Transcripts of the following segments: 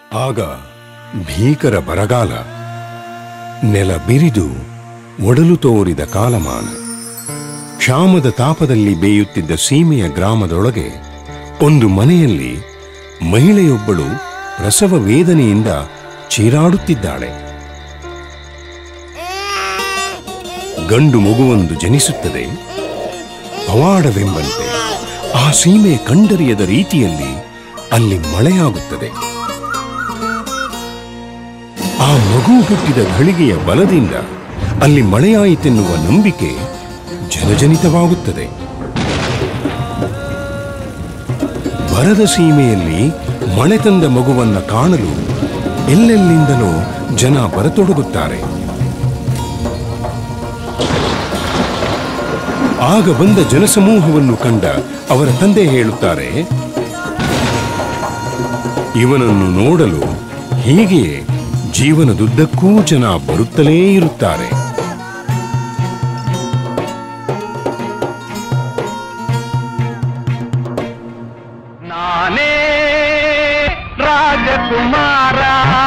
ಆಗ ಭೀಕರ ಬರಗಾಲ ನೆಲ ಬಿರಿದು ಒಡಲು ತೋರಿದ ಕಾಲಮಾನ ಕ್ಷಾಮದ ತಾಪದಲ್ಲಿ ಬೇಯುತ್ತಿದ್ದ ಸೀಮೆಯ ಗ್ರಾಮದೊಳಗೆ ಒಂದು ಮನೆಯಲ್ಲಿ ಮಹಿಳೆಯೊಬ್ಬಳು ಪ್ರಸವ ವೇದನೆಯಿಂದ ಚೀರಾಡುತ್ತಿದ್ದಾಳೆ ಗಂಡು ಮಗುವೊಂದು ಜನಿಸುತ್ತದೆ ಪವಾಡವೆಂಬಂತೆ ಆ ಸೀಮೆ ಕಂಡರಿಯದ ರೀತಿಯಲ್ಲಿ ಅಲ್ಲಿ ಮಳೆಯಾಗುತ್ತದೆ ಆ ಮಗು ಹುಟ್ಟಿದ ಘಳಿಗೆಯ ಬಲದಿಂದ ಅಲ್ಲಿ ಮಳೆಯಾಯಿತೆನ್ನುವ ನಂಬಿಕೆ ಜನಜನಿತವಾಗುತ್ತದೆ ಬರದ ಸೀಮೆಯಲ್ಲಿ ಮಳೆ ತಂದ ಮಗುವನ್ನ ಕಾಣಲು ಎಲ್ಲೆಲ್ಲಿಂದಲೋ ಜನ ಬರತೊಡಗುತ್ತಾರೆ ಆಗ ಬಂದ ಜನಸಮೂಹವನ್ನು ಕಂಡ ಅವರ ತಂದೆ ಹೇಳುತ್ತಾರೆ ಇವನನ್ನು ನೋಡಲು ಹೀಗೆಯೇ ಜೀವನದುದ್ದಕ್ಕೂ ಜನ ಬರುತ್ತಲೇ ಇರುತ್ತಾರೆ ನಾನೇ ರಾಜಕುಮಾರ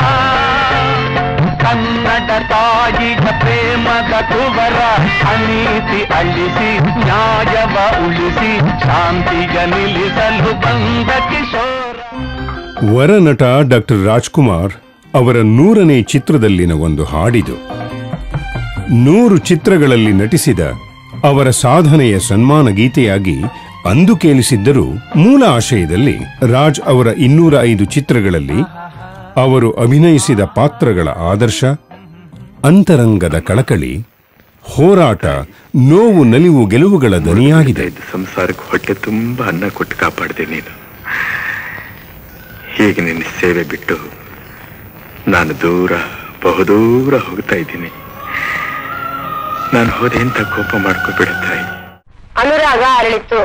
ಕನ್ನಡ ತಾಯಿಯ ಪ್ರೇಮದ ಕುವರ ಅನೀತಿ ಅಳಿಸಿ ನ್ಯಾಯವ ಉಳಿಸಿ ಶಾಂತಿಯ ನಿಲ್ಲಿಸಲು ಬಂದ ಕಿಶೋರ ವರನಟ ಡಾಕ್ಟರ್ ರಾಜ್ಕುಮಾರ್ ಅವರ ನೂರನೇ ಚಿತ್ರದಲ್ಲಿನ ಒಂದು ಹಾಡಿದು ನೂರು ಚಿತ್ರಗಳಲ್ಲಿ ನಟಿಸಿದ ಅವರ ಸಾಧನೆಯ ಸನ್ಮಾನ ಗೀತೆಯಾಗಿ ಅಂದು ಕೇಳಿಸಿದ್ದರೂ ಮೂಲ ಆಶಯದಲ್ಲಿ ರಾಜ್ ಅವರ ಇನ್ನೂರ ಐದು ಚಿತ್ರಗಳಲ್ಲಿ ಅವರು ಅಭಿನಯಿಸಿದ ಪಾತ್ರಗಳ ಆದರ್ಶ ಅಂತರಂಗದ ಕಳಕಳಿ ಹೋರಾಟ ನೋವು ನಲಿವು ಗೆಲುವುಗಳ ದನಿಯಾಗಿದೆ ಇದ್ದ ಸಂಸಾರಕ್ಕೆ ಹೊಟ್ಟೆ ತುಂಬಾ ಅನ್ನ ಕೊಟ್ಟು ಕಾಪಾಡಿದೆ ನೀನು ಹೀಗೆ ನಿನ್ನ ಸೇವೆ ಬಿಟ್ಟು ನಾನು ದೂರ ಬಹುದೂರ ಹೋಗ್ತಾ ಇದ್ದೀನಿ ನಾನು ಹೋದೆ ಅಂತ ಕೋಪ ಮಾಡ್ಕೋಬಿಡ ತಾಯಿ ಅನುರಾಗ ಅರಳಿತು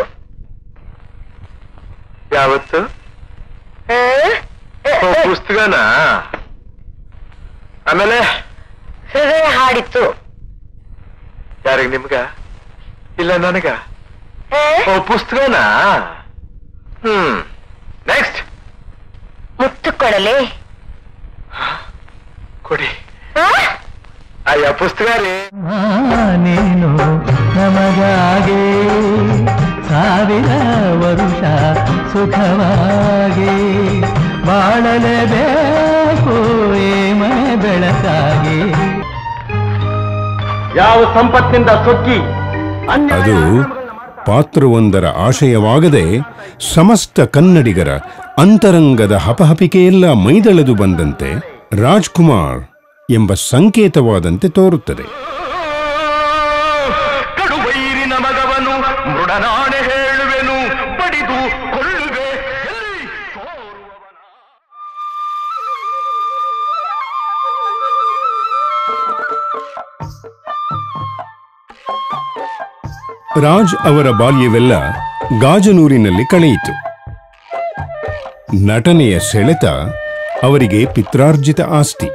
ಯಾವತ್ತು ಆ? ಓ, ಪುಸ್ತಕನ ಆಮೇಲೆ ಹೃದಯ ಹಾಡಿತು ಯಾರಿಗೆ ನಿಮ್ಗ ಇಲ್ಲ ನನಗ ಆ? ಓ ಪುಸ್ತಕನ ಹ್ಮ್ ನೆಕ್ಸ್ಟ್ ಮುತ್ತು ಕೊಡಲೆ ಕೊಡಿ ಆ? ಅಯ್ಯ ಪುಸ್ತಕ ರೀ ನೀನು ನಮಗಾಗೆ ಸಾವಿರ ವರುಷ ಸುಖವಾಗಿ ಬಾಳಲೇಬೇಕು ಈ ಮನೆ ಬೆಳಕಾಗಿ ಯಾವ ಸಂಪತ್ತಿನಿಂದ ಸೊಕ್ಕಿ ಅದು ಪಾತ್ರವೊಂದರ ಆಶಯವಾಗದೆ ಸಮಸ್ತ ಕನ್ನಡಿಗರ ಅಂತರಂಗದ ಹಪಹಪಿಕೆಯೆಲ್ಲ ಮೈದಳೆದು ಬಂದಂತೆ ರಾಜ್ಕುಮಾರ್ ಎಂಬ ಸಂಕೇತವಾದಂತೆ ತೋರುತ್ತದೆ ಕಡುವೈರಿನ ಮಗವನು ಮೃಡನಾಣೆ ಹೇಳುವೆನು ಬಡಿದು ಕೊಳ್ಳುವೆ ಎಲ್ಲಿ ಸೋರುವವನ ರಾಜ್ ಅವರ ಬಾಲ್ಯವೆಲ್ಲ ಗಾಜನೂರಿನಲ್ಲಿ ಕಳೆಯಿತು ನಟನೆಯ ಸೆಳೆತ ಅವರಿಗೆ ಪಿತ್ರಾರ್ಜಿತ ಆಸ್ತಿ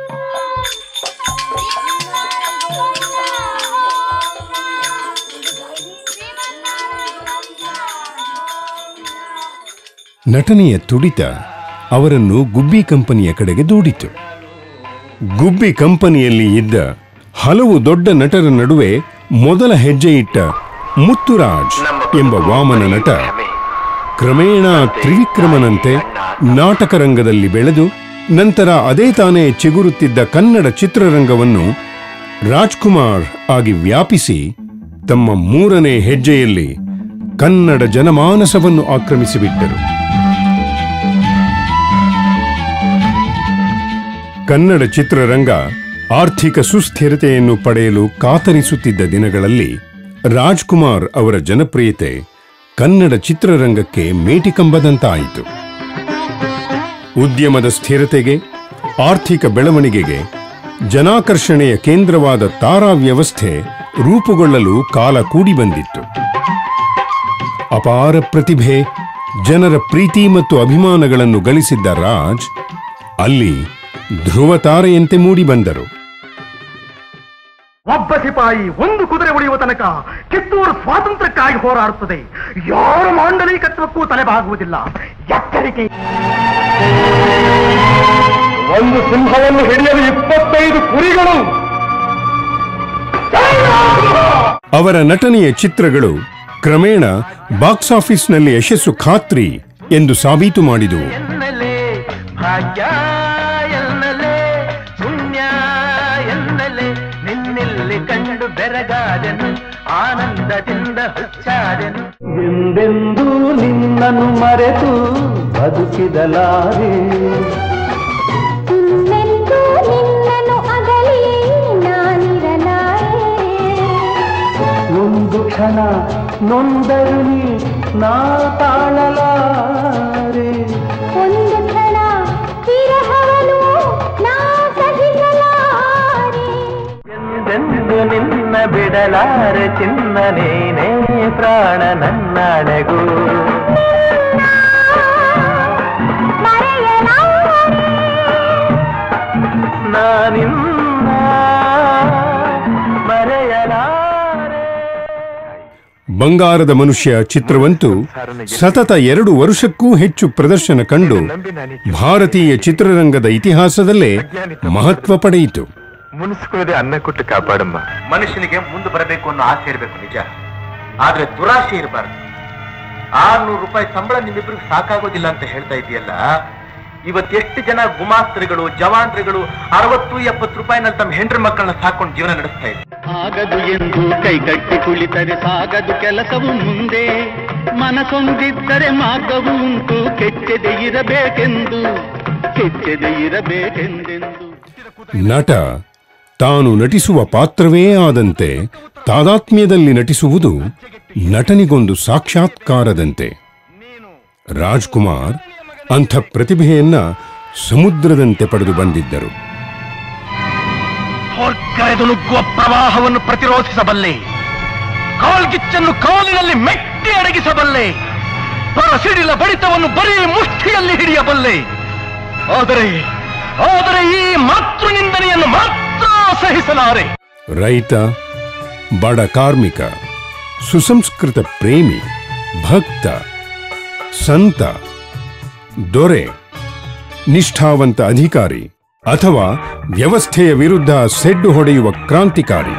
ನಟನೆಯ ತುಡಿತ ಅವರನ್ನು ಗುಬ್ಬಿ ಕಂಪನಿಯ ಕಡೆಗೆ ದೂಡಿತು ಗುಬ್ಬಿ ಕಂಪನಿಯಲ್ಲಿ ಇದ್ದ ಹಲವು ದೊಡ್ಡ ನಟರ ನಡುವೆ ಮೊದಲ ಹೆಜ್ಜೆ ಇಟ್ಟ ಮುತ್ತುರಾಜ್ ಎಂಬ ವಾಮನ ನಟ ಕ್ರಮೇಣ ತ್ರಿವಿಕ್ರಮನಂತೆ ನಾಟಕ ರಂಗದಲ್ಲಿ ಬೆಳೆದು ನಂತರ ಅದೇ ತಾನೇ ಚಿಗುರುತ್ತಿದ್ದ ಕನ್ನಡ ಚಿತ್ರರಂಗವನ್ನು ರಾಜ್ಕುಮಾರ್ ಆಗಿ ವ್ಯಾಪಿಸಿ ತಮ್ಮ ಮೂರನೇ ಹೆಜ್ಜೆಯಲ್ಲಿ ಕನ್ನಡ ಜನಮಾನಸವನ್ನು ಆಕ್ರಮಿಸಿಬಿಟ್ಟರು ಕನ್ನಡ ಚಿತ್ರರಂಗ ಆರ್ಥಿಕ ಸುಸ್ಥಿರತೆಯನ್ನು ಪಡೆಯಲು ಕಾತರಿಸುತ್ತಿದ್ದ ದಿನಗಳಲ್ಲಿ ರಾಜ್ಕುಮಾರ್ ಅವರ ಜನಪ್ರಿಯತೆ ಕನ್ನಡ ಚಿತ್ರರಂಗಕ್ಕೆ ಮೇಟಿಕಂಬದಂತಾಯಿತು ಉದ್ಯಮದ ಸ್ಥಿರತೆಗೆ ಆರ್ಥಿಕ ಬೆಳವಣಿಗೆಗೆ ಜನಾಕರ್ಷಣೆಯ ಕೇಂದ್ರವಾದ ತಾರಾ ವ್ಯವಸ್ಥೆ ರೂಪುಗೊಳ್ಳಲು ಕಾಲ ಕೂಡಿ ಬಂದಿತ್ತು ಅಪಾರ ಪ್ರತಿಭೆ ಜನರ ಪ್ರೀತಿ ಮತ್ತು ಅಭಿಮಾನಗಳನ್ನು ಗಳಿಸಿದ್ದ ರಾಜ್ ಅಲ್ಲಿ ಧ್ರುವ ತಾರೆಯಂತೆ ಮೂಡಿಬಂದರು ಒಬ್ಬ ಸಿಪಾಯಿ ಒಂದು ಕುದುರೆ ಉಳಿಯುವ ತನಕ ಕಿತ್ತೂರು ಸ್ವಾತಂತ್ರ್ಯಕ್ಕಾಗಿ ಹೋರಾಡುತ್ತದೆ ಯಾರ ಮಾಂಡಲೀಕತ್ವಕ್ಕೂ ತಲೆಬಾಗುವುದಿಲ್ಲ ಎಚ್ಚರಿಕೆ ಒಂದು ಸಿಂಹವನ್ನು ಹಿಡಿಯಲು ಇಪ್ಪತ್ತೈದು ಕುರಿಗಳು ಅವರ ನಟನೆಯ ಚಿತ್ರಗಳು ಕ್ರಮೇಣ ಬಾಕ್ಸ್ ಆಫೀಸ್ನಲ್ಲಿ ಯಶಸ್ಸು ಖಾತ್ರಿ ಎಂದು ಸಾಬೀತು ಮಾಡಿದವು ಎನ್ನಲೆ ಭಾಗ್ಯ ಎನ್ನಲೆ ಪುಣ್ಯ ಎನ್ನಲೆ ನಿನ್ನೆಲ್ಲಿ ಕಂಡು ಬೆರಗಾದೆನು ಆನಂದದಿಂದ ಹುಚ್ಚಾದೆನು ಎಂದೆಂದೂ ನಿನ್ನನ್ನು ಮರೆತು ಬದುಕಿದಲಾರೆ ಇನ್ನೆಂದೂ ನಿನ್ನನ್ನು ಅಗಲಿ ನಾನಿರಲಾರೆ ಒಂದು ಕ್ಷಣ ನೊಂದರು ನೀ ನಾ ತಾಳಲಾರೆ ಒಂದು ಕ್ಷಣ ವಿರಹವನು ನಾ ಸಹಿಸಲಾರೆ ಎಂದೆಂದು ನಿನ್ನ ಬಿಡಲಾರೆ ಚಿನ್ನ ನೀನೇ ಪ್ರಾಣ ನನ್ನಡೆಗೂ ಮರೆಯಲಾರೆ ನಾನಿನ್ನ ಮರೆಯಲಾರೆ ಬಂಗಾರದ ಮನುಷ್ಯ ಚಿತ್ರವಂತೂ ಸತತ ಎರಡು ವರ್ಷಕ್ಕೂ ಹೆಚ್ಚು ಪ್ರದರ್ಶನ ಕಂಡು ಭಾರತೀಯ ಚಿತ್ರರಂಗದ ಇತಿಹಾಸದಲ್ಲೇ ಮಹತ್ವ ಪಡೆಯಿತು ಮುನಿಸ್ಕೊಳ್ಳದೆ ಅನ್ನ ಕೊಟ್ಟು ಕಾಪಾಡಮ್ಮ ಮನುಷ್ಯನಿಗೆ ಮುಂದೆ ಬರಬೇಕು ಅನ್ನೋ ಆಸೆ ಇರಬೇಕು ನಿಜ ಆದ್ರೆ ದುರಾಸೆ ಇರಬಾರ್ದು ಆರ್ನೂರು ರೂಪಾಯಿ ಸಂಬಳ ನಿಮ್ಮಿಬ್ರಿಗೆ ಸಾಕಾಗೋದಿಲ್ಲ ಅಂತ ಹೇಳ್ತಾ ಇದೆಯಲ್ಲ ಇವತ್ತೆಷ್ಟು ಜನ ಗುಮಾಸ್ತ್ರಿಗಳು ಜವಾನ್ರಿಗಳು ಅರವತ್ತು ಎಪ್ಪತ್ತು ರೂಪಾಯಿನಲ್ಲಿ ತಮ್ಮ ಹೆಂಡ್ರ ಮಕ್ಕಳನ್ನ ಸಾಕೊಂಡು ಜೀವನ ನಡೆಸ್ತಾ ಇದ್ದಾರೆ ಆಗದು ಎಂದು ಕೈಗಟ್ಟಿ ಕುಳಿತರೆ ಸಾಗದು ಕೆಲಸವು ಮುಂದೆ ಮನಸೊಂದಿದ್ದರೆ ಮಾರ್ಗವು ಉಂಟು ಕೆಚ್ಚದೆ ಇರಬೇಕೆಂದು ಕೆಚ್ಚದೆ ಇರಬೇಕೆಂದೆಂದು ನಟ ತಾನು ನಟಿಸುವ ಪಾತ್ರವೇ ಆದಂತೆ ತಾದಾತ್ಮ್ಯದಲ್ಲಿ ನಟಿಸುವುದು ನಟನಿಗೊಂದು ಸಾಕ್ಷಾತ್ಕಾರದಂತೆ ರಾಜ್ಕುಮಾರ್ ಅಂಥ ಪ್ರತಿಭೆಯನ್ನ ಸಮುದ್ರದಂತೆ ಪಡೆದು ಬಂದಿದ್ದರು ಹೊರ್ಗರೆದು ನುಗ್ಗುವ ಪ್ರವಾಹವನ್ನು ಪ್ರತಿರೋಧಿಸಬಲ್ಲೆ ಕಾಲ್ಗಿಚ್ಚನ್ನು ಕಾಲಿನಲ್ಲಿ ಮೆಟ್ಟಿ ಅಡಗಿಸಬಲ್ಲೆ ಪರಸಿಡಿಲ ಬಡಿತವನ್ನು ಬರೀ ಮುಷ್ಟಿಯಲ್ಲಿ ಹಿಡಿಯಬಲ್ಲೆ ಆದರೆ ಆದರೆ ಈ ಮಾತೃ ನಿಂದನೆಯನ್ನು ಮಾತ್ರ ಸಹಿಸಲಾರೆ ರೈತ ಬಡ ಕಾರ್ಮಿಕ ಸುಸಂಸ್ಕೃತ ಪ್ರೇಮಿ ಭಕ್ತ ಸಂತ ದೊರೆ ನಿಷ್ಠಾವಂತ ಅಧಿಕಾರಿ ಅಥವಾ ವ್ಯವಸ್ಥೆಯ ವಿರುದ್ಧ ಸೆಡ್ಡು ಹೊಡೆಯುವ ಕ್ರಾಂತಿಕಾರಿ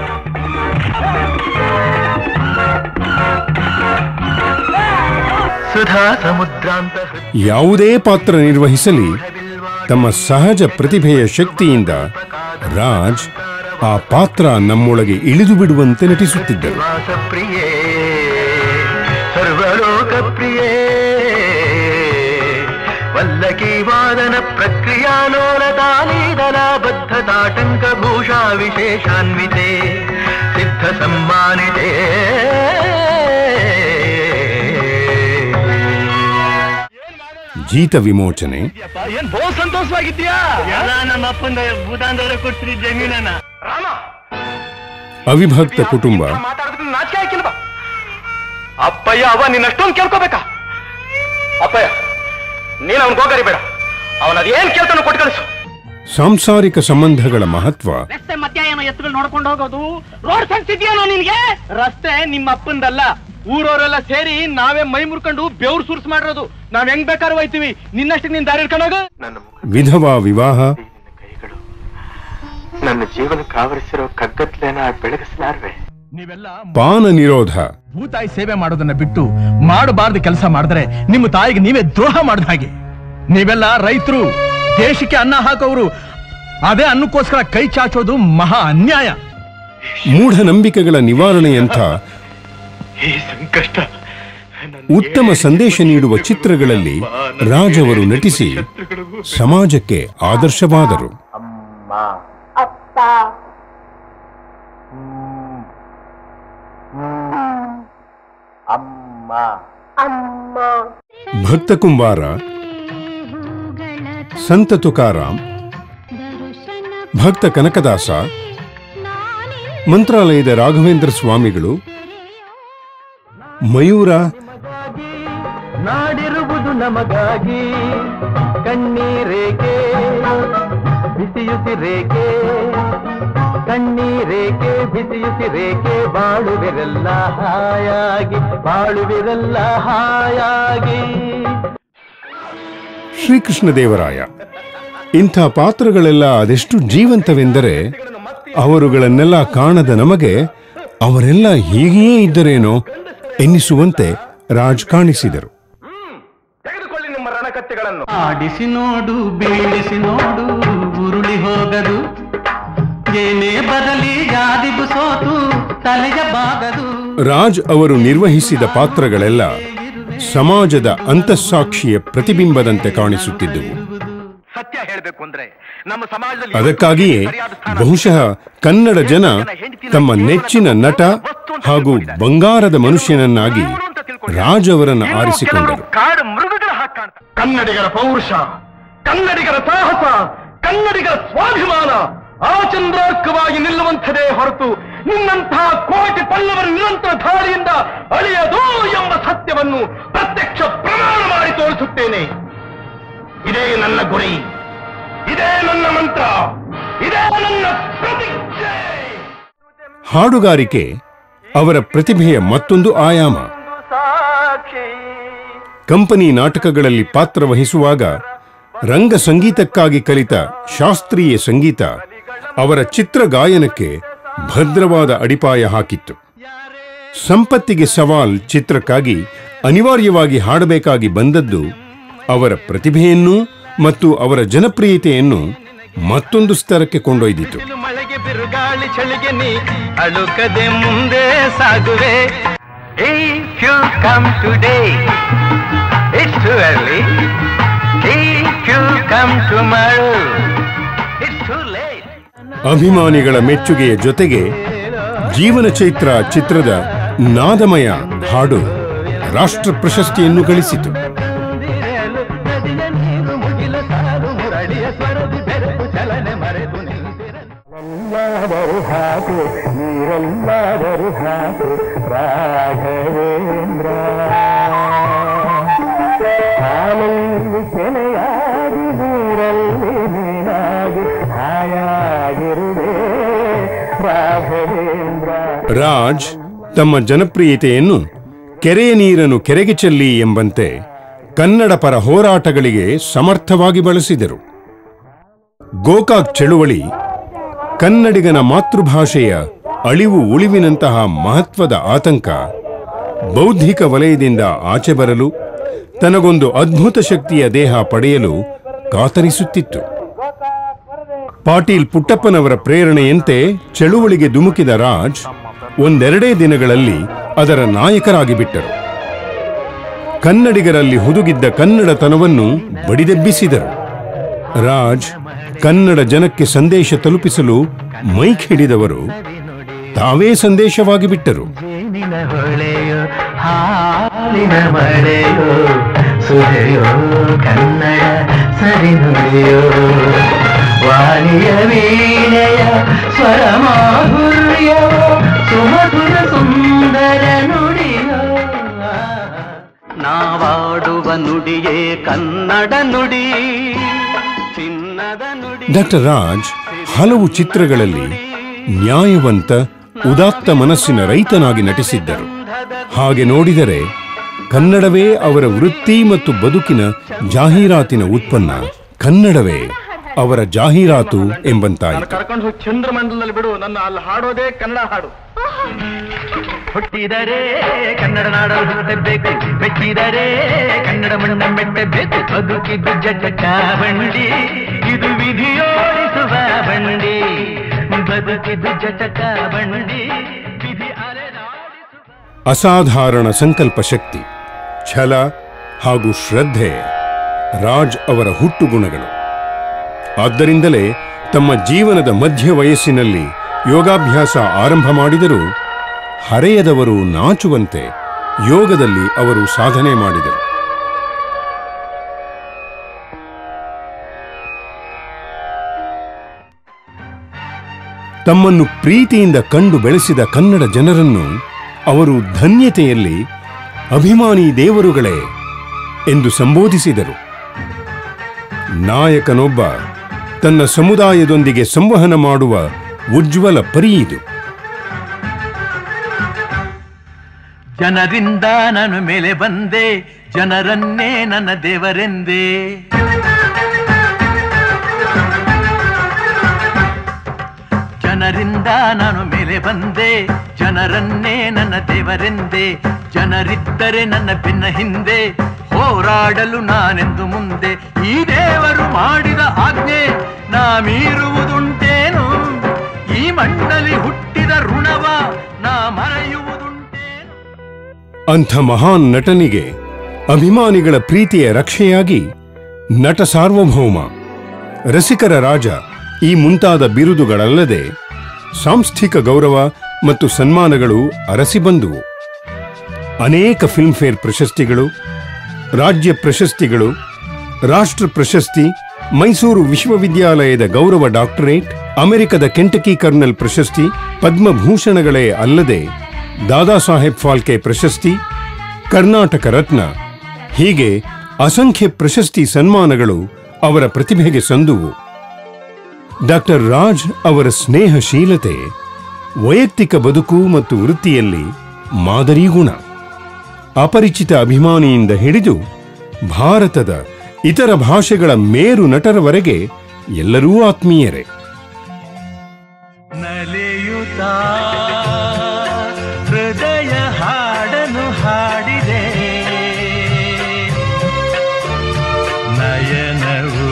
ಸುಧಾ ಸಮುದ್ರಾಂತ ಯಾವುದೇ ಪಾತ್ರ ನಿರ್ವಹಿಸಲಿ ತಮ್ಮ ಸಹಜ ಪ್ರತಿಭೆಯ ಶಕ್ತಿಯಿಂದ ರಾಜ್ ಆ ಪಾತ್ರ ನಮ್ಮೊಳಗೆ ಇಳಿದು ಬಿಡುವಂತೆ ನಟಿಸುತ್ತಿದ್ದರು ವಾಸ ಪ್ರಿಯೇ ಸರ್ವಲೋಕ ಪ್ರಿಯೇ ವಲ್ಲಕಿ ವಾದನ ಪ್ರಕ್ರಿಯಾಲೋಲತಾಲೀದಲ ಬದ್ಧತಾಟಂಕ ಭೂಷಾ ವಿಶೇಷಾನ್ವಿತೆ ಸಿದ್ಧ ಸಮ್ಮಾನಿತೆ ಜೀತ ವಿಮೋಚನೆ ಏನ್ ಬಹು ಸಂತೋಷವಾಗಿದ್ಯಾ ನಮ್ಮ ಅಪ್ಪಂದ ಭೂತಾಂದವರ ಕೊಡ್ತೀರಿ ಜಮೀನನ್ನ ರಾಮ ಅವಿಭಕ್ತ ಕುಟುಂಬ ಮಾತಾಡಿದ್ರೆ ನಾಚಿಕೆ ಹಾಕಿಲ್ವಾ ಅಪ್ಪಯ್ಯ ಅವ ನಿನ್ನಷ್ಟೊಂದು ಕೇಳ್ಕೋಬೇಕಾ ಅಪ್ಪಯ್ಯ ನೀನು ಅವನ್ ಹೋಗರಿ ಬೇಡ ಅವನ ಅದೇನ್ ಕೇಳ್ತಾನೋ ಕೊಟ್ಟು ಕಳಿಸು ಸಾಂಸಾರಿಕ ಸಂಬಂಧಗಳ ಮಹತ್ವ ರಸ್ತೆ ಮಧ್ಯ ಏನೋ ಎತ್ತುಗಳು ನೋಡ್ಕೊಂಡು ಹೋಗೋದು ರೋಡ್ ಸೆನ್ಸ್ ಇದೆಯೇನೋ ನಿನ್ಗೆ ರಸ್ತೆ ನಿಮ್ಮ ಅಪ್ಪಂದಲ್ಲ ಊರವರೆಲ್ಲ ಸೇರಿ ನಾವೇ ಮೈ ಮುರ್ಕೊಂಡು ಬೆವ್ರು ಸುರ್ಸ್ ಮಾಡಿರೋದು ನಾವ್ ಹೆಂಗ್ ಬೇಕಾದ್ರೂ ಹೋಯ್ತೀವಿ ನಿನ್ನಷ್ಟಕ್ಕೆ ನೀನ್ ದಾರಿ ಹಿಡ್ಕೊಂಡು ಹೋಗು ನನ್ನ ಮುಖ ವಿಧವಾ ವಿವಾಹ ನಿನ್ನ ಕೈಗಳು ನನ್ನ ಜೀವನಕ್ಕೆ ಆವರಿಸಿರೋ ಕಗ್ಗತ್ಲೆನ ಬೆಳಗಿಸಲಾರ್ವೆ ನೀವೆಲ್ಲ ಪಾನ ನಿರೋಧ ಭೂತಾಯಿ ಸೇವೆ ಮಾಡೋದನ್ನ ಬಿಟ್ಟು ಮಾಡಬಾರ್ದು ಕೆಲಸ ಮಾಡಿದ್ರೆ ನಿಮ್ಮ ತಾಯಿಗೆ ನೀವೇ ದ್ರೋಹ ಮಾಡಿದ ಹಾಗೆ ನೀವೆಲ್ಲ ರೈತರು ದೇಶಕ್ಕೆ ಅನ್ನ ಹಾಕೋರು ಅದೇ ಅನ್ನಕ್ಕೋಸ್ಕರ ಕೈ ಚಾಚೋದು ಮಹಾ ಅನ್ಯಾಯ ಮೂಢನಂಬಿಕೆಗಳ ನಿವಾರಣೆಯಂಥ ಈ ಸಂಕಷ್ಟ ಉತ್ತಮ ಸಂದೇಶ ನೀಡುವ ಚಿತ್ರಗಳಲ್ಲಿ ರಾಜ್ ಅವರು ನಟಿಸಿ ಸಮಾಜಕ್ಕೆ ಆದರ್ಶವಾದರು ಅಪ್ಪ ಅಮ್ಮ ಭಕ್ತ ಕುಂಬಾರ ಸಂತ ತುಕಾರಾಮ್ ಭಕ್ತ ಕನಕದಾಸ ಮಂತ್ರಾಲಯದ ರಾಘವೇಂದ್ರ ಸ್ವಾಮಿಗಳು ಮಯೂರ ನಾಡಿರುವುದು ನಮಗಾಗಿ ಕಣ್ಣೀರೇಕೆ ಬಿಸಿಯುಸಿರೇಕೆ ಕಣ್ಣೀರೇಕೆ ಬಿಸಿಯುಸಿರೇಕೆ ಬಾಳುವಿರೆಲ್ಲ ಹಾಯಾಗಿ ಬಾಳುವಿರೆಲ್ಲ ಹಾಯಾಗಿ ಶ್ರೀಕೃಷ್ಣ ದೇವರಾಯ ಇಂಥ ಪಾತ್ರಗಳೆಲ್ಲ ಅದೆಷ್ಟು ಜೀವಂತವೆಂದರೆ ಅವರುಗಳನ್ನೆಲ್ಲ ಕಾಣದ ನಮಗೆ ಅವರೆಲ್ಲ ಹೀಗೆಯೇ ಇದ್ದರೇನೋ ಎನ್ನಿಸುವಂತೆ ರಾಜ್ ಕಾಣಿಸಿದರು ತೆಗೆದುಕೊಳ್ಳಿ ನಿಮ್ಮ ರಣಕತ್ತೆಗಳನ್ನು ಆಡಿಸಿ ನೋಡು ಬೀಳಿಸಿ ನೋಡು ಉರುಳಿ ಹೋಗದು ಏನೇ ಬರಲಿ ಯಾರಿಗೂ ಸೋತು ತಲೆಯ ಬಾಗದು ರಾಜ್ ಅವರು ನಿರ್ವಹಿಸಿದ ಪಾತ್ರಗಳೆಲ್ಲ ಸಮಾಜದ ಅಂತಸ್ಸಾಕ್ಷಿಯ ಪ್ರತಿಬಿಂಬದಂತೆ ಕಾಣಿಸುತ್ತಿದ್ದವು ಸತ್ಯ ಹೇಳಬೇಕು ಅಂದ್ರೆ ನಮ್ಮ ಸಮಾಜದಲ್ಲಿ ಅದಕ್ಕಾಗಿಯೇ ಬಹುಶಃ ಕನ್ನಡ ಜನ ತಮ್ಮ ನೆಚ್ಚಿನ ನಟ ಹಾಗೂ ಬಂಗಾರದ ಮನುಷ್ಯನನ್ನಾಗಿ ರಾಜ್ ಅವರನ್ನು ಆರಿಸಿಕೊಂಡರು ಕಾಡು ಮೃಗಗಳ ಹಾಗೆ ಕಾಣ್ತಾರೆ ಕನ್ನಡಿಗರ ಪೌರುಷ ಕನ್ನಡಿಗರ ಸಾಹಸ ಕನ್ನಡಿಗರ ಸ್ವಾಭಿಮಾನ ಆಚಂದ್ರಾರ್ಕವಾಗಿ ನಿಲ್ಲುವಂಥದೇ ಹೊರತು ನಿನ್ನಂತಹ ಕೋಟಿ ಪಲ್ಲವರ ನಿರಂತರ ಧಾರಿಯಿಂದ ಅಳಿಯದು ಎಂಬ ಸತ್ಯವನ್ನು ಪ್ರತ್ಯಕ್ಷ ಪ್ರಮಾಣ ಮಾಡಿ ತೋರಿಸುತ್ತೇನೆ ಇದೇ ನನ್ನ ಗುರಿ ಇದೇ ನನ್ನ ಮಂತ್ರ ಇದೇ ನನ್ನ ಪ್ರತಿಜ್ಞೆ ಹಾಡುಗಾರಿಕೆ ಅವರ ಪ್ರತಿಭೆಯ ಮತ್ತೊಂದು ಆಯಾಮ ಕಂಪನಿ ನಾಟಕಗಳಲ್ಲಿ ಪಾತ್ರ ವಹಿಸುವಾಗ ರಂಗ ಸಂಗೀತಕ್ಕಾಗಿ ಕಲಿತ ಶಾಸ್ತ್ರೀಯ ಸಂಗೀತ ಅವರ ಚಿತ್ರಗಾಯನಕ್ಕೆ ಭದ್ರವಾದ ಅಡಿಪಾಯ ಹಾಕಿತ್ತು ಸಂಪತ್ತಿಗೆ ಸವಾಲ್ ಚಿತ್ರಕ್ಕಾಗಿ ಅನಿವಾರ್ಯವಾಗಿ ಹಾಡಬೇಕಾಗಿ ಬಂದದ್ದು ಅವರ ಪ್ರತಿಭೆಯನ್ನು ಮತ್ತು ಅವರ ಜನಪ್ರಿಯತೆಯನ್ನು ಮತ್ತೊಂದು ಸ್ತರಕ್ಕೆ ಕೊಂಡೊಯ್ದಿತು ಮಳೆಗೆ ಬಿರುಗಾಳಿ ಚಳಿಗೆ ನೀ ಅಳುಕದೆ ಮುಂದೆ ಸಾಗುವೆ If you come today, it's too early. If you come tomorrow, it's too late. ಅಭಿಮಾನಿಗಳ ಮೆಚ್ಚುಗೆಯ ಜೊತೆಗೆ ಜೀವನ ಚೈತ್ರ ಚಿತ್ರದ ನಾದಮಯ ಹಾಡು ರಾಷ್ಟ್ರ ಪ್ರಶಸ್ತಿಯನ್ನು ಗಳಿಸಿತು ರಾಜ್ ತಮ್ಮ ಜನಪ್ರಿಯತೆಯನ್ನು ಕೆರೆಯ ನೀರನ್ನು ಕೆರೆಗೆ ಚೆಲ್ಲಿ ಎಂಬಂತೆ ಕನ್ನಡ ಪರ ಹೋರಾಟಗಳಿಗೆ ಸಮರ್ಥವಾಗಿ ಬಳಸಿದರು ಗೋಕಾಕ್ ಚಳುವಳಿ ಕನ್ನಡಿಗನ ಮಾತೃಭಾಷೆಯ ಅಳಿವು ಉಳಿವಿನಂತಹ ಮಹತ್ವದ ಆತಂಕ ಬೌದ್ಧಿಕ ವಲಯದಿಂದ ಆಚೆ ಬರಲು ತನಗೊಂದು ಅದ್ಭುತ ಶಕ್ತಿಯ ದೇಹ ಪಡೆಯಲು ಕಾತರಿಸುತ್ತಿತ್ತು ಪಾಟೀಲ್ ಪುಟ್ಟಪ್ಪನವರ ಪ್ರೇರಣೆಯಂತೆ ಚಳುವಳಿಗೆ ಧುಮುಕಿದ ರಾಜ್ ಒಂದೆರಡೇ ದಿನಗಳಲ್ಲಿ ಅದರ ನಾಯಕರಾಗಿ ಬಿಟ್ಟರು ಕನ್ನಡಿಗರಲ್ಲಿ ಹುದುಗಿದ್ದ ಕನ್ನಡತನವನ್ನು ಬಡಿದೆಬ್ಬಿಸಿದರು ರಾಜ್ ಕನ್ನಡ ಜನಕ್ಕೆ ಸಂದೇಶ ತಲುಪಿಸಲು ಮೈಕ್ ಹಿಡಿದವರು ತಾವೇ ಸಂದೇಶವಾಗಿ ಬಿಟ್ಟರು ಜೇನಿನ ಹೊಳೆಯೋ ಹಾಲಿನ ಮಳೆಯೋ ಸುಧೆಯೋ ಕನ್ನಡ ಸರಿ ನುಡಿಯೋ ವಾಣಿಯ ವೀಣೆಯ ಸ್ವರ ಮಾಧುರ್ಯೋ ಸುಮಧುರ ಸುಂದರ ನುಡಿಯೋ ನಾವಾಡುವ ನುಡಿಯೇ ಕನ್ನಡ ನುಡಿ ಚಿನ್ನದ ನುಡಿ ಡಾಕ್ಟರ್ ರಾಜ್ ಹಲವು ಚಿತ್ರಗಳಲ್ಲಿ ನ್ಯಾಯವಂತ ಉದಾತ್ತ ಮನಸ್ಸಿನ ರೈತನಾಗಿ ನಟಿಸಿದ್ದರು ಹಾಗೆ ನೋಡಿದರೆ ಕನ್ನಡವೇ ಅವರ ವೃತ್ತಿ ಮತ್ತು ಬದುಕಿನ ಜಾಹೀರಾತಿನ ಉತ್ಪನ್ನ ಕನ್ನಡವೇ ಅವರ ಜಾಹೀರಾತು ಎಂಬಂತಾಯಿತು ಕರ್ಕೊಂಡು ಹೋಗಿ ಚಂದ್ರಮಂಡಲದಲ್ಲಿ ಬಿಡು ನನ್ನ ಅಲ್ಲಿ ಹಾಡೋದೇ ಕನ್ನಡ ಹಾಡು ಹುಟ್ಟಿದರೆ ಕನ್ನಡ ನಾಡಲು ಹುಟ್ಟಬೇಕು ಮೆಚ್ಚಿದರೆ ಕನ್ನಡ ಮಣ್ಣ ಮೆಟ್ಟಬೇಕು ಬದುಕಿದ್ದು ಜಟಕ ಬಂಡಿ ಇದು ವಿಧಿಯೋಡಿಸುವ ಬಂಡಿ ಬದುಕಿದ್ದು ಜಟಕ ಬಂಡಿ ವಿಧಿ ಅಲೆದಾಡಿಸುವ ಅಸಾಧಾರಣ ಸಂಕಲ್ಪ ಶಕ್ತಿ ಛಲ ಹಾಗೂ ಶ್ರದ್ಧೆ ರಾಜ್ ಅವರ ಹುಟ್ಟುಗುಣಗಳು ಆದ್ದರಿಂದಲೇ ತಮ್ಮ ಜೀವನದ ಮಧ್ಯ ವಯಸ್ಸಿನಲ್ಲಿ ಯೋಗಾಭ್ಯಾಸ ಆರಂಭ ಮಾಡಿದರೂ ಹರೆಯದವರು ನಾಚುವಂತೆ ಯೋಗದಲ್ಲಿ ಅವರು ಸಾಧನೆ ಮಾಡಿದರು ತಮ್ಮನ್ನು ಪ್ರೀತಿಯಿಂದ ಕಂಡು ಬೆಳೆಸಿದ ಕನ್ನಡ ಜನರನ್ನು ಅವರು ಧನ್ಯತೆಯಲ್ಲಿ ಅಭಿಮಾನಿ ದೇವರುಗಳೇ ಎಂದು ಸಂಬೋಧಿಸಿದರು ನಾಯಕನೊಬ್ಬ ತನ್ನ ಸಮುದಾಯದೊಂದಿಗೆ ಸಂವಹನ ಮಾಡುವ ಉಜ್ವಲ ಪರಿಯಿದು ಜನರಿಂದ ನಾನು ಮೇಲೆ ಬಂದೆ ಜನರನ್ನೇ ನನ್ನ ದೇವರೆಂದೇ ಜನರಿಂದ ನಾನು ಮೇಲೆ ಬಂದೆ ಜನರನ್ನೇ ನನ್ನ ದೇವರೆಂದೆ ಜನರಿದ್ದರೆ ನನ್ನ ಬೆನ್ನ ಹಿಂದೆ ಹೋರಾಡಲು ನಾನೆಂದು ಮುಂದೆ ಈ ದೇವರು ಮಾಡಿದ ಆಜ್ಞೆ ನಾ ಮೀರುವುದುಂಟೇನು ಈ ಮಣ್ಣಲ್ಲಿ ಹುಟ್ಟಿದ ಋಣವ ನಾ ಮರೆಯುವುದುಂಟೇನು ಅಂಥ ಮಹಾನ್ ನಟನಿಗೆ ಅಭಿಮಾನಿಗಳ ಪ್ರೀತಿಯ ರಕ್ಷೆಯಾಗಿ ನಟ ಸಾರ್ವಭೌಮ ರಸಿಕರ ರಾಜ ಈ ಮುಂತಾದ ಬಿರುದುಗಳಲ್ಲದೆ ಸಾಂಸ್ಥಿಕ ಗೌರವ ಮತ್ತು ಸನ್ಮಾನಗಳು ಅರಸಿ ಬಂದುವು ಅನೇಕ ಫಿಲ್ಮ್ಫೇರ್ ಪ್ರಶಸ್ತಿಗಳು ರಾಜ್ಯ ಪ್ರಶಸ್ತಿಗಳು ರಾಷ್ಟ್ರ ಪ್ರಶಸ್ತಿ ಮೈಸೂರು ವಿಶ್ವವಿದ್ಯಾಲಯದ ಗೌರವ ಡಾಕ್ಟರೇಟ್ ಅಮೆರಿಕದ ಕೆಂಟಕಿ ಕರ್ನಲ್ ಪ್ರಶಸ್ತಿ ಪದ್ಮಭೂಷಣಗಳೇ ಅಲ್ಲದೆ ದಾದಾ ಸಾಹೇಬ್ ಫಾಲ್ಕೆ ಪ್ರಶಸ್ತಿ ಕರ್ನಾಟಕ ರತ್ನ ಹೀಗೆ ಅಸಂಖ್ಯ ಪ್ರಶಸ್ತಿ ಸನ್ಮಾನಗಳು ಅವರ ಪ್ರತಿಭೆಗೆ ಸಂದುವು ಡಾಕ್ಟರ್ ರಾಜ್ ಅವರ ಸ್ನೇಹಶೀಲತೆ ವೈಯಕ್ತಿಕ ಬದುಕು ಮತ್ತು ವೃತ್ತಿಯಲ್ಲಿ ಮಾದರಿ ಗುಣ ಅಪರಿಚಿತ ಅಭಿಮಾನಿಯಿಂದ ಹಿಡಿದು ಭಾರತದ ಇತರ ಭಾಷೆಗಳ ಮೇರು ನಟರವರೆಗೆ ಎಲ್ಲರೂ ಆತ್ಮೀಯರೇ ನಲಿಯುತ್ತಾ ಹೃದಯ ಹಾಡನು ಹಾಡಿದೆ ನಯನವು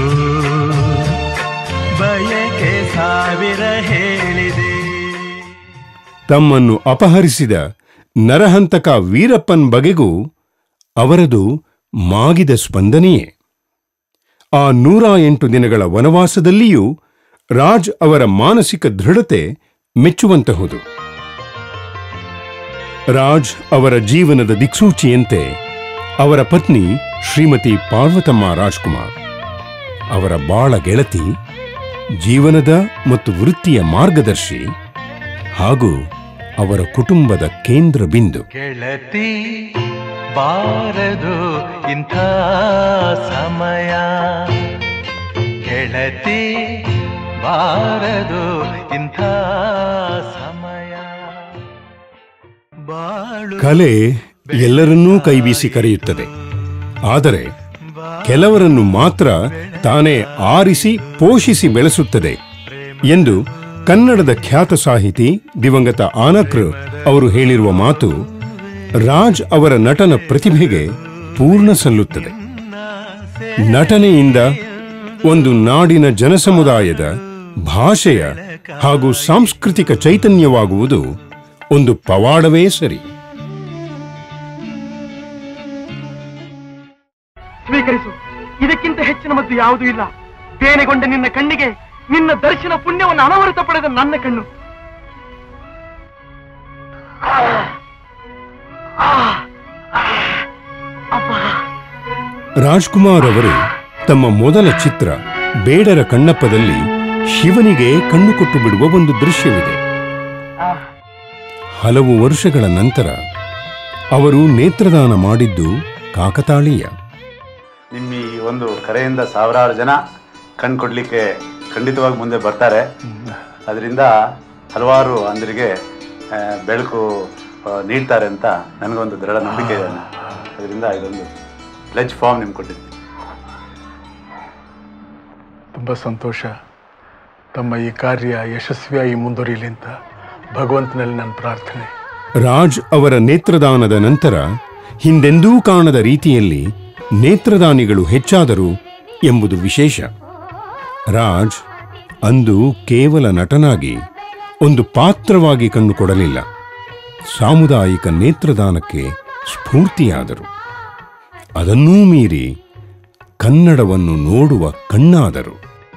ಬಯಕೆ ಸಾವಿರ ಹೇಳಿದೆ ತಮ್ಮನ್ನು ಅಪಹರಿಸಿದ ನರಹಂತಕ ವೀರಪ್ಪನ್ ಬಗೆಗೂ ಅವರದು ಮಾಗಿದ ಸ್ಪಂದನೆಯೇ ಆ ನೂರ ಎಂಟು ದಿನಗಳ ವನವಾಸದಲ್ಲಿಯೂ ರಾಜ್ ಅವರ ಮಾನಸಿಕ ದೃಢತೆ ಮೆಚ್ಚುವಂತಹುದು ರಾಜ್ ಅವರ ಜೀವನದ ದಿಕ್ಸೂಚಿಯಂತೆ ಅವರ ಪತ್ನಿ ಶ್ರೀಮತಿ ಪಾರ್ವತಮ್ಮ ರಾಜ್ಕುಮಾರ್ ಅವರ ಬಾಳ ಗೆಳತಿ ಜೀವನದ ಮತ್ತು ವೃತ್ತಿಯ ಮಾರ್ಗದರ್ಶಿ ಹಾಗೂ ಅವರ ಕುಟುಂಬದ ಕೇಂದ್ರ ಬಿಂದು ಗೆಳತಿ ಬಾರದು ಇಂಥ ಸಮಯ ಗೆಳತಿ ಬಾರದು ಇಂಥ ಸಮಯ ಬಾಳು ಕಲೆ ಎಲ್ಲರನ್ನೂ ಕೈಬೀಸಿ ಕರೆಯುತ್ತದೆ ಆದರೆ ಕೆಲವರನ್ನು ಮಾತ್ರ ತಾನೇ ಆರಿಸಿ ಪೋಷಿಸಿ ಬೆಳೆಸುತ್ತದೆ ಎಂದು ಕನ್ನಡದ ಖ್ಯಾತ ಸಾಹಿತಿ ದಿವಂಗತ ಆನಕ್ರ್ ಅವರು ಹೇಳಿರುವ ಮಾತು ರಾಜ್ ಅವರ ನಟನ ಪ್ರತಿಭೆಗೆ ಪೂರ್ಣ ಸಲ್ಲುತ್ತದೆ ನಟನೆಯಿಂದ ಒಂದು ನಾಡಿನ ಜನಸಮುದಾಯದ ಭಾಷೆಯ ಹಾಗೂ ಸಾಂಸ್ಕೃತಿಕ ಚೈತನ್ಯವಾಗುವುದು ಒಂದು ಪವಾಡವೇ ಸರಿ ಸ್ವೀಕರಿಸು ಇದಕ್ಕಿಂತ ಹೆಚ್ಚಿನ ಮದ್ದು ಯಾವುದೂ ಇಲ್ಲ ಬೇನೆಗೊಂಡ ನಿನ್ನ ಕಣ್ಣಿಗೆ ನಿನ್ನ ದರ್ಶನ ಪುಣ್ಯವನ್ನು ಅನವರತ ಪಡೆದ ನನ್ನ ಕಣ್ಣು ಆ, ಆ, ಆ, ಅಬ್ಬಾ ರಾಜ್ಕುಮಾರ್ ಅವರು ತಮ್ಮ ಮೊದಲ ಚಿತ್ರ ಬೇಡರ ಕಣ್ಣಪ್ಪದಲ್ಲಿ ಶಿವನಿಗೆ ಕಣ್ಣು ಕೊಟ್ಟು ಬಿಡುವ ಒಂದು ದೃಶ್ಯವಿದೆ ಹಲವು ವರ್ಷಗಳ ನಂತರ ಅವರು ನೇತ್ರದಾನ ಮಾಡಿದ್ದು ಕಾಕತಾಳೀಯ ನಿಮ್ಮ ಈ ಒಂದು ಕರೆಯಿಂದ ಸಾವಿರಾರು ಜನ ಕಣ್ ಕೊಡ್ಲಿಕ್ಕೆ ಖಂಡಿತವಾಗಿ ಮುಂದೆ ಬರ್ತಾರೆ ಅದರಿಂದ ಹಲವಾರು ಅಂಧರಿಗೆ ಆ, ಬೆಳಕು ಆ, ನೀಡ್ತಾರೆ ಅಂತ ನನಗೊಂದು ದೃಢ ನಂಬಿಕೆ ಇದೆ ಅದರಿಂದ ಇದೊಂದು ಪ್ಲೆಜ್ ಫಾರ್ಮ್ ನಿಮ್ಗೆ ಕೊಟ್ಟಿದ್ದೀನಿ ತುಂಬ ಸಂತೋಷ ತಮ್ಮ ಈ ಕಾರ್ಯ ಯಶಸ್ವಿಯಾಗಿ ಮುಂದುವರಿಯಲಿ ಅಂತ ಭಗವಂತನಲ್ಲಿ ನನ್ನ ಪ್ರಾರ್ಥನೆ ರಾಜ್ ಅವರ ನೇತ್ರದಾನದ ನಂತರ ಹಿಂದೆಂದೂ ಕಾಣದ ರೀತಿಯಲ್ಲಿ ನೇತ್ರದಾನಿಗಳು ಹೆಚ್ಚಾದರು ಎಂಬುದು ವಿಶೇಷ ರಾಜ್ ಅಂದು ಕೇವಲ ನಟನಾಗಿ ಒಂದು ಪಾತ್ರವಾಗಿ ಕಂಡುಕೊಡಲಿಲ್ಲ ಸಾಮುದಾಯಿಕ ನೇತ್ರದಾನಕ್ಕೆ ಸ್ಫೂರ್ತಿಯಾದರು ಅದನ್ನೂ ಮೀರಿ ಕನ್ನಡವನ್ನು ನೋಡುವ ಕಣ್ಣಾದರು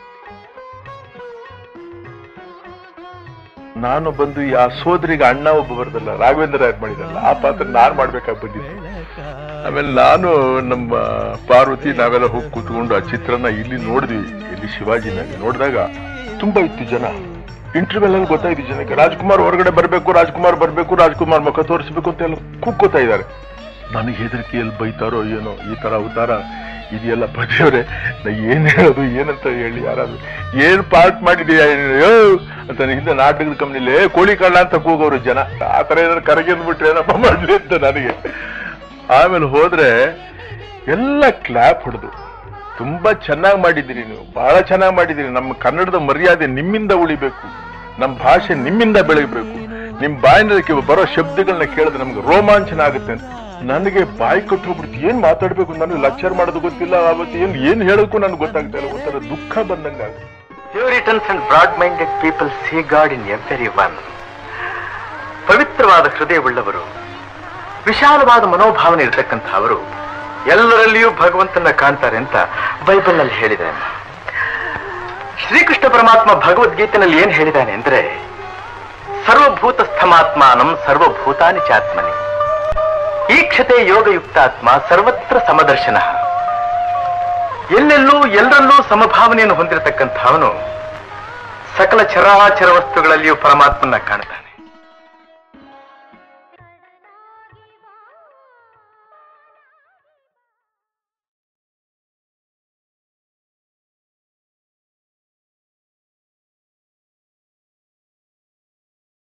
ನಾನು ಬಂದು ಈ ಆ ಸೋದರಿಗೆ ಅಣ್ಣ ಒಬ್ಬ ಬರ್ದಲ್ಲ ರಾಘವೇಂದ್ರ ರಾಯರ್ ಮಾಡಿದಲ್ಲ ಆ ಪಾತ್ರ ನಾನ್ ಮಾಡ್ಬೇಕಾಗಿ ಬಂದಿದ್ದೆ ಆಮೇಲೆ ನಾನು ನಮ್ಮ ಪಾರ್ವತಿ ನಾವೆಲ್ಲ ಹೋಗಿ ಕೂತ್ಕೊಂಡು ಆ ಚಿತ್ರನ ಇಲ್ಲಿ ನೋಡಿದ್ವಿ ಇಲ್ಲಿ ಶಿವಾಜಿನಲ್ಲಿ ನೋಡಿದಾಗ ತುಂಬಾ ಇತ್ತು ಜನ ಇಂಟರ್ವ್ಯೂಲ್ ಅಲ್ಲಿ ಗೊತ್ತಾಯ್ತು ಜನಕ್ಕೆ ರಾಜ್ಕುಮಾರ್ ಹೊರಗಡೆ ಬರ್ಬೇಕು ರಾಜ್ಕುಮಾರ್ ಬರ್ಬೇಕು ರಾಜ್ಕುಮಾರ್ ಮುಖ ತೋರಿಸ್ಬೇಕು ಅಂತ ಎಲ್ಲ ಕೂಗ್ಕೋತಾ ಇದ್ದಾರೆ ನನಗೆ ಹೆದರಿಕೆಯಲ್ಲಿ ಬೈತಾರೋ ಏನೋ ಈ ತರ ಅವತಾರ ಇದೆಯಲ್ಲ ದೇವ್ರೆ ನಾ ಏನ್ ಹೇಳೋದು ಏನಂತ ಹೇಳಿ ಯಾರಾದ್ರು ಏನ್ ಪಾರ್ಟ್ ಮಾಡಿದೀಯ ಅಯ್ಯೋ ಅಂತ ಹಿಂದೆ ನಾಟಕದ ಕಂಪ್ನಿಲಿ ಕೋಳಿ ಕಳ್ಳ ಅಂತ ಕೂಗೋರು ಜನ ಆ ತರ ಏನಾದ್ರು ಕರಗಿದ್ಬಿಟ್ರೆ ಏನಪ್ಪ ಮಾಡ್ಲಿ ಅಂತ ನನಗೆ ಆಮೇಲೆ ಹೋದ್ರೆ ಎಲ್ಲ ಕ್ಲಾಪ್ ಹೊಡೆದು ತುಂಬಾ ಚೆನ್ನಾಗಿ ಮಾಡಿದ್ದೀರಿ ನೀವು ಬಹಳ ಚೆನ್ನಾಗಿ ಮಾಡಿದ್ದೀರಿ ನಮ್ಮ ಕನ್ನಡದ ಮರ್ಯಾದೆ ನಿಮ್ಮಿಂದ ಉಳಿಬೇಕು ನಮ್ಮ ಭಾಷೆ ನಿಮ್ಮಿಂದ ಬೆಳಗಬೇಕು ನಿಮ್ ಬಾಯಿನಲ್ಲಿ ಬರೋ ಶಬ್ದಗಳನ್ನ ಕೇಳಿದ್ರೆ ನಮ್ಗೆ ರೋಮಾಂಚನ ಆಗುತ್ತೆ ಅಂತ ನನಗೆ ಬಾಯಿ ಕೊಟ್ಟು ಹೋಗ್ಬಿಡ್ತು ಏನ್ ಮಾತಾಡ್ಬೇಕು ನನಗೆ ಲೆಕ್ಚರ್ ಮಾಡೋದು ಗೊತ್ತಿಲ್ಲ ಅವತ್ತು ಏನ್ ಏನ್ ಹೇಳೋಕ್ಕೂ ನನಗೆ ಗೊತ್ತಾಗ್ತಾ ಇಲ್ಲ ಒಂಥರ ದುಃಖ ಬಂದಂಗಾಗುತ್ತೆ puritans and broad minded people see God in everyone ಪವಿತ್ರವಾದ ಹೃದಯವುಳ್ಳವರು ವಿಶಾಲವಾದ ಮನೋಭಾವನೆ ಇರತಕ್ಕಂಥ ಅವರು ಎಲ್ಲರಲ್ಲಿಯೂ ಭಗವಂತನ ಕಾಣ್ತಾರೆ ಅಂತ ಬೈಬಲ್ ನಲ್ಲಿ ಹೇಳಿದೆ ಶ್ರೀಕೃಷ್ಣ ಪರಮಾತ್ಮ ಭಗವದ್ಗೀತೆನಲ್ಲಿ ಏನ್ ಹೇಳಿದ್ದಾನೆ ಅಂದ್ರೆ ಸರ್ವಭೂತ ಸ್ಥಮಾತ್ಮಾನಂ ಸರ್ವಭೂತಾನಿ ಚಾತ್ಮನಿ ಈಕ್ಷತೆ ಯೋಗಯುಕ್ತಾತ್ಮ ಸರ್ವತ್ರ ಸಮದರ್ಶನ ಎಲ್ಲೆಲ್ಲೂ ಎಲ್ಲರಲ್ಲೂ ಸಮಭಾವನೆಯನ್ನು ಹೊಂದಿರತಕ್ಕಂಥವನು ಸಕಲ ಚರಾಚರ ವಸ್ತುಗಳಲ್ಲಿಯೂ ಪರಮಾತ್ಮನ ಕಾಣ್ತಾನೆ